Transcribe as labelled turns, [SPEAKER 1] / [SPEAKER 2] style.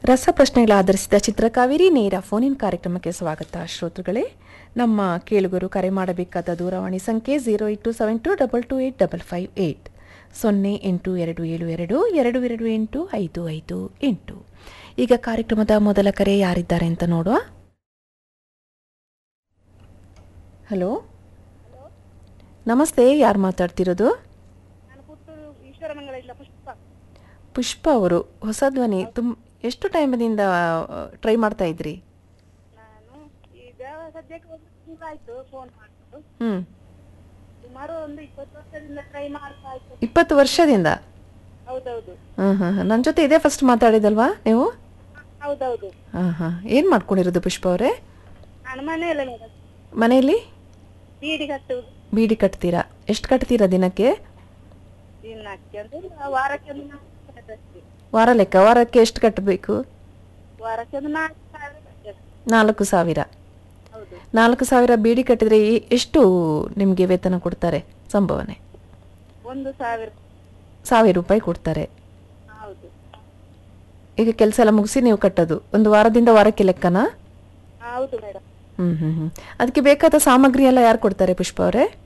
[SPEAKER 1] ರಸಪ್ರಶ್ನೆಗಳ ಆಧರಿಸಿದ ಚಿತ್ರಕಾವೇರಿ ನೇರ ಫೋನಿನ್ ಕಾರ್ಯಕ್ರಮಕ್ಕೆ ಸ್ವಾಗತ ಶ್ರೋತೃಗಳೇ ನಮ್ಮ ಕೇಳುಗರು ಕರೆ ಮಾಡಬೇಕಾದ ದೂರವಾಣಿ ಸಂಖ್ಯೆ zero eight two seven two double two eight double five eight ಸೊನ್ನೆ ಎಂಟು ಎರಡು ಏಳು ಎರಡು ಎರಡು ಎರಡು ಎಂಟು ಐದು ಐದು ಎಂಟು ಈಗ ಕಾರ್ಯಕ್ರಮದ ಮೊದಲ ಕರೆ ಯಾರಿದ್ದಾರೆ ಅಂತ ನೋಡುವ ಹಲೋ ನಮಸ್ತೆ ಯಾರು ಮಾತಾಡ್ತಿರೋದು
[SPEAKER 2] ನಾನು ಪುತ್ತೂರು ಈಶ್ವರಮಂಗಲದಿಂದ ಪುಷ್ಪ
[SPEAKER 1] ಪುಷ್ಪ ಅವರು ಹೊಸ ಧ್ವನಿ ತುಮ್ ಎಷ್ಟು ಟೈಮದಿಂದ ಟ್ರೈ ಮಾಡ್ತಾ ಇದ್ರಿ
[SPEAKER 2] ನಾನು ಈಗ ಸದ್ಯಕ್ಕೆ ಒಂದು ತಿಂಗಳಾಯ್ತು ಫೋನ್ ಮಾಡೋದು
[SPEAKER 1] ಹ್ಞೂ
[SPEAKER 2] ಸುಮಾರು ಒಂದು ಇಪ್ಪತ್ತು ವರ್ಷದಿಂದ ಟ್ರೈ ಮಾಡ್ತಾ ಇತ್ತು
[SPEAKER 1] ಇಪ್ಪತ್ತು ವರ್ಷದಿಂದ
[SPEAKER 2] ಹೌದೌದು
[SPEAKER 1] ಹಾಂ ಹಾಂ ನನ್ನ ಜೊತೆ ಇದೇ ಫಸ್ಟ್ ಮಾತಾಡಿದಲ್ವಾ ನೀವು
[SPEAKER 2] ಹೌದೌದು
[SPEAKER 1] ಹಾಂ ಹಾಂ ಏನು ಮಾಡ್ಕೊಂಡಿರೋದು ಪುಷ್ಪ ಅವರೇ
[SPEAKER 2] ನಾನು ಮನೆಯಲ್ಲ ಮೇಡಮ್
[SPEAKER 1] ಮನೆಯಲ್ಲಿ
[SPEAKER 2] ಬೀಡಿ ಕಟ್ಟುವುದು
[SPEAKER 1] ಬೀಡಿ ಕಟ್ತೀರಾ ಎಷ್ಟು ಕಟ್ತೀರಾ ದಿನಕ್ಕೆ
[SPEAKER 2] ದಿನಕ್ಕೆ ಅಂದ್ರೆ ಇಲ್ಲ, ವಾರಕ್ಕೆ ಒಂದು ನಾಲ್ಕು ಕಟ್ಟುತ್ತಷ್ಟೇ.
[SPEAKER 1] ವಾರ ಲೆಕ್ಕ ವಾರಕ್ಕೆ ಎಷ್ಟು ಕಟ್ಟಬೇಕು
[SPEAKER 2] ವಾರಕ್ಕೆ ಒಂದು ನಾಲ್ಕು ಸಾವಿರ ಕಟ್ಟುತ್ತೆ.
[SPEAKER 1] ನಾಲ್ಕು ಸಾವಿರ
[SPEAKER 2] ಹೌದು
[SPEAKER 1] ನಾಲ್ಕು ಸಾವಿರ ಬೀಡಿ ಕಟ್ಟಿದ್ರೆ ಎ- ಎಷ್ಟು ನಿಮಗೆ ವೇತನ ಕೊಡ್ತಾರೆ ಸಂಭಾವನೆ
[SPEAKER 2] ಒಂದು ಸಾವಿರ
[SPEAKER 1] ಸಾವಿರ ರೂಪಾಯಿ ಕೊಡ್ತಾರೆ
[SPEAKER 2] ಹೌದು
[SPEAKER 1] ಈಗ ಕೆಲಸ ಎಲ್ಲ ಮುಗಿಸಿ ನೀವು ಕಟ್ಟೋದು ಒಂದು ವಾರದಿಂದ ವಾರಕ್ಕೆ ಲೆಕ್ಕನಾ
[SPEAKER 2] ಹೌದು ಮೇಡಮ್
[SPEAKER 1] ಹ್ಞೂ ಹ್ಞೂ ಹ್ಞೂ ಅದಕ್ಕೆ ಬೇಕಾದ ಸಾಮಗ್ರಿ ಎಲ್ಲ ಯಾರು ಕೊಡ್ತಾರೆ ಪುಷ್ಪ ಅವರೇ